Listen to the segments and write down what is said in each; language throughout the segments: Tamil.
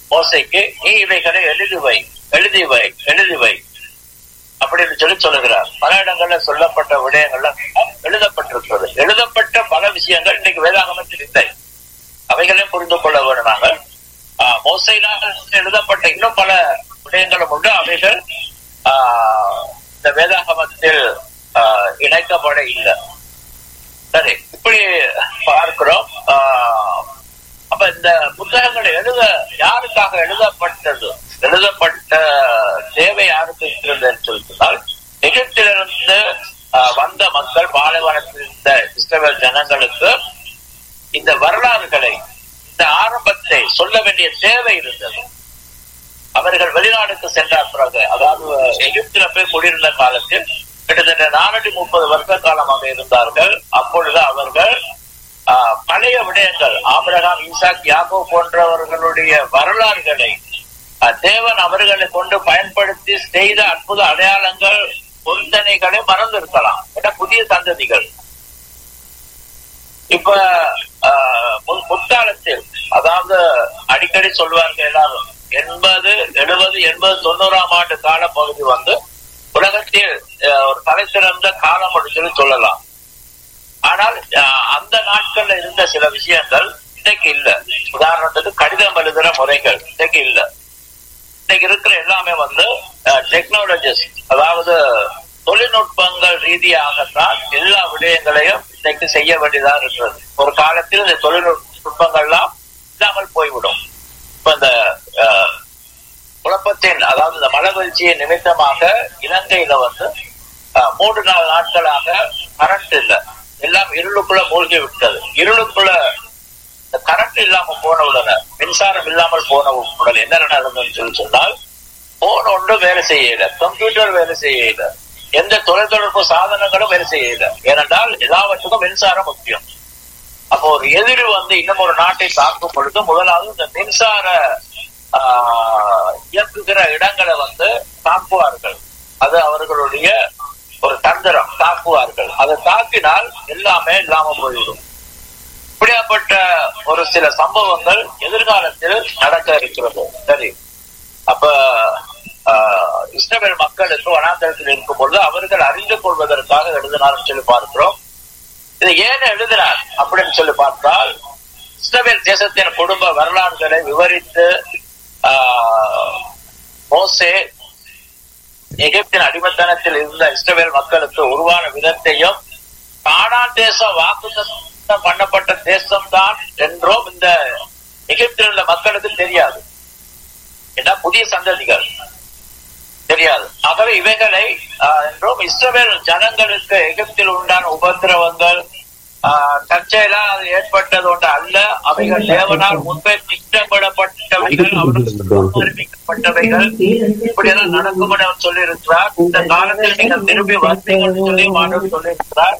மோசைக்கு நீ இவைகளை எழுதி வை எழுதி வை எழுதி வை அப்படின்னு சொல்லி சொல்லுகிறார் பல இடங்கள்ல சொல்லப்பட்ட விடயங்கள்ல எழுதப்பட்டிருக்கிறது எழுதப்பட்ட பல விஷயங்கள் இன்னைக்கு வேதாகமத்தில் இல்லை அவைகளையும் புரிந்து கொள்ள வேண்டும் நாங்கள் ஆஹ் மோசையினால் எழுதப்பட்ட இன்னும் பல விடயங்களும் உண்டு அவைகள் ஆஹ் இந்த வேதாகமத்தில் ஆஹ் இணைக்கப்பட இல்லை சரி இப்படி பார்க்கிறோம் ஆஹ் அப்ப இந்த புத்தகங்கள் எழுத யாருக்காக எழுதப்பட்டது எழுதப்பட்ட தேவை யாருக்கு இருக்கிறது சொல்லி சொன்னால் எகிப்திலிருந்து ஆஹ் வந்த மக்கள் பாலைவனத்தில் இருந்த இஸ்ரவேல் ஜனங்களுக்கு இந்த வரலாறுகளை இந்த ஆரம்பத்தை சொல்ல வேண்டிய தேவை இருந்தது அவர்கள் வெளிநாடுக்கு சென்ற பிறகு அதாவது எகிப்தில போய் குடியிருந்த காலத்தில் கிட்டத்தட்ட நானூற்றி முப்பது வருஷ காலமாக இருந்தார்கள் அப்பொழுது அவர்கள் ஆஹ், பழைய விடயங்கள் ஆபிரகாம் ஈசாக் யாகோ போன்றவர்களுடைய வரலாறுகளை ஆஹ், தேவன் அவர்களை கொண்டு பயன்படுத்தி செய்த அற்புத அடையாளங்கள் பொருத்தனைகளை மறந்திருக்கலாம் ஏன்னா புதிய சந்ததிகள் இப்ப ஆஹ், மு- முற்காலத்தில் அதாவது அடிக்கடி சொல்வார்கள் எல்லாரும் எண்பது எழுபது எண்பது தொண்ணூறாம் ஆண்டு கால பகுதி வந்து உலகத்தில் ஆஹ், ஒரு தலை சிறந்த காலம் அப்படின்னு சொல்லி சொல்லலாம் ஆனால் ஆஹ், அந்த நாட்கள்ல இருந்த சில விஷயங்கள் இன்னைக்கு இல்ல உதாரணத்துக்கு கடிதம் எழுதுற முறைகள் இன்னைக்கு இல்ல இன்னைக்கு இருக்கிற எல்லாமே வந்து டெக்னாலஜிஸ் அதாவது தொழில்நுட்பங்கள் ரீதியாகத்தான் எல்லா விடயங்களையும் இன்னைக்கு செய்ய வேண்டியதாக இருக்கிறது ஒரு காலத்தில் இந்த தொழில்நுட்பங்கள்லாம் இல்லாமல் போய்விடும் இப்ப இந்த அஹ், குழப்பத்தின் அதாவது இந்த மழை வீழ்ச்சியின் நிமித்தமாக இலங்கையில வந்து அஹ், மூன்று நாலு நாட்களாக கரண்ட் இல்ல எல்லாம் இருளுக்குள்ள மூழ்கி விட்டது இருளுக்குள்ள இந்த கரண்ட் இல்லாம போன உடனே மின்சாரம் இல்லாமல் போன உடனே என்ன நடந்ததுன்னு சொல்லி சொன்னால் போன் ஒன்றும் வேலை செய்யல கம்ப்யூட்டர் வேலை செய்யல எந்த தொலைத்தொடர்பு சாதனங்களும் வேலை செய்யல ஏனென்றால் எல்லாவற்றுக்கும் மின்சாரம் முக்கியம் அப்போ ஒரு எதிரி வந்து இன்னும் ஒரு நாட்டை தாக்கும் பொழுது முதலாவது இந்த மின்சார ஆஹ், இயக்குகிற இடங்களை வந்து தாக்குவார்கள் அது அவர்களுடைய ஒரு தந்திரம் தாக்குவார்கள் அதை தாக்கினால் எல்லாமே இல்லாம போய்விடும் இப்படியாப்பட்ட ஒரு சில சம்பவங்கள் எதிர்காலத்தில் நடக்க இருக்கிறது சரி அப்ப ஆஹ், இஸ்ரவேல் மக்களுக்கு வனாந்தரத்தில் இருக்கும் பொழுது அவர்கள் அறிந்து கொள்வதற்காக எழுதினார் சொல்லி பார்க்கிறோம் இது ஏன் எழுதினார் அப்படின்னு சொல்லி பார்த்தால் இஸ்ரவேல் தேசத்தின் குடும்ப வரலாறுகளை விவரித்து ஆஹ், மோசே எகிப்தின் அடிமத்தனத்தில் இருந்த இஸ்ரவேல் மக்களுக்கு உருவான விதத்தையும் கானான் தேசம் வாக்குத்தம் பண்ணப்பட்ட தேசம்தான் என்றும் இந்த எகிப்தில் உள்ள மக்களுக்கு தெரியாது ஏன்னா புதிய சந்ததிகள் தெரியாது ஆகவே இவைகளை ஆஹ், என்றும் இஸ்ரவேல் ஜனங்களுக்கு எகிப்தில் உண்டான உபத்திரவங்கள் ஆஹ், தற்செயலால் அது ஏற்பட்டது ஒன்று அல்ல அவைகள் தேவனால் முன்பே திட்டமிடப்பட்டவைகள் அவர்களுக்கு அறிவிக்கப்பட்டவைகள் இப்படியெல்லாம் நடக்கும் என அவர் சொல்லி இருக்கிறார் இந்த காலத்தில் நீங்கள் திரும்பி வந்தீங்கன்னு சொல்லி மாணவர் சொல்லி இருக்கிறார்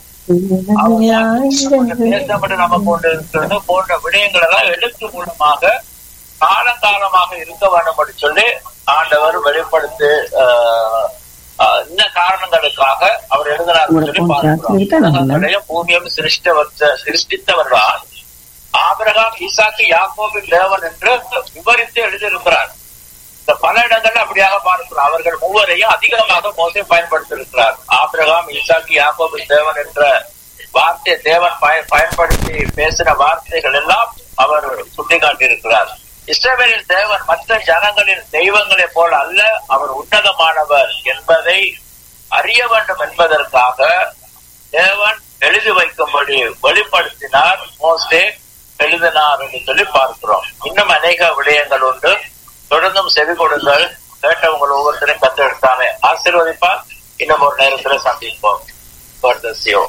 தேசப்பட்டு நமக்கு கொண்டு இருக்கிறது போன்ற விடயங்கள் எல்லாம் எழுத்து மூலமாக காலங்காலமாக இருக்க வேண்டும் என்று சொல்லி ஆண்டவர் வெளிப்படுத்தி ஆஹ், ஆஹ், இந்த காரணங்களுக்காக அவர் எழுதினார் சொல்லி பார்க்கிறோம் பூமியும் சிருஷ்டவர் சிருஷ்டித்தவர்தான் ஆபிரகாம் ஈசாக்கு யாக்கோபின் தேவன் என்று விவரித்து எழுதியிருக்கிறார் இந்த பல இடங்கள்ல அப்படியாக பார்க்கிறோம் அவர்கள் மூவரையும் அதிகமாக மோசை பயன்படுத்தியிருக்கிறார் ஆபிரகாம் ஈசாக்கு யாக்கோபின் தேவன் என்ற வார்த்தை தேவன் பய- பயன்படுத்தி பேசின வார்த்தைகள் எல்லாம் அவர் சுட்டிக்காட்டியிருக்கிறார் இஸ்ரவேலின் தேவன் மற்ற ஜனங்களின் தெய்வங்களைப் போல அல்ல அவர் உன்னதமானவர் என்பதை அறிய வேண்டும் என்பதற்காக தேவன் எழுதி வைக்கும்படி வெளிப்படுத்தினார் மோசே எழுதினார் என்று சொல்லி பார்க்கிறோம் இன்னும் அநேக விடயங்கள் உண்டு தொடர்ந்தும் செவி கொடுங்கள் கேட்டவங்கள் ஒவ்வொருத்தரையும் கத்தெடுத்தாமே ஆசீர்வதிப்பார் இன்னும் ஒரு நேரத்துல சந்திப்போம் God bless you.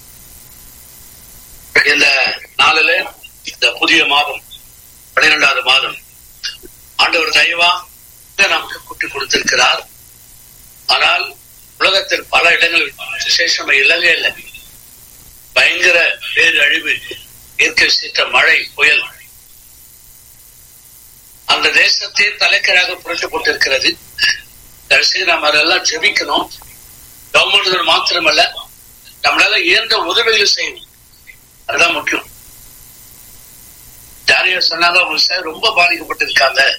இந்த நாளில இந்த புதிய மாதம் பன்னிரெண்டாவது மாதம் ஆண்டவர் தயவா நமக்கு கூட்டி கொடுத்திருக்கிறார் ஆனால் உலகத்தில் பல இடங்களில் விசேஷமா இலங்கையில் பயங்கர பேரு அழிவு இயற்கை சீற்ற மழை புயல் அந்த தேசத்தை தலைக்கராக புரட்டு போட்டிருக்கிறது தயவுசெய்து நாம் அதெல்லாம் ஜெபிக்கணும் கவர்மெண்ட் மாத்திரமல்ல நம்மளால இயன்ற உதவிகள் செய்யணும் அதுதான் முக்கியம் ஜானியர் சொன்னாங்க அவங்க சார் ரொம்ப பாதிக்கப்பட்டிருக்காங்க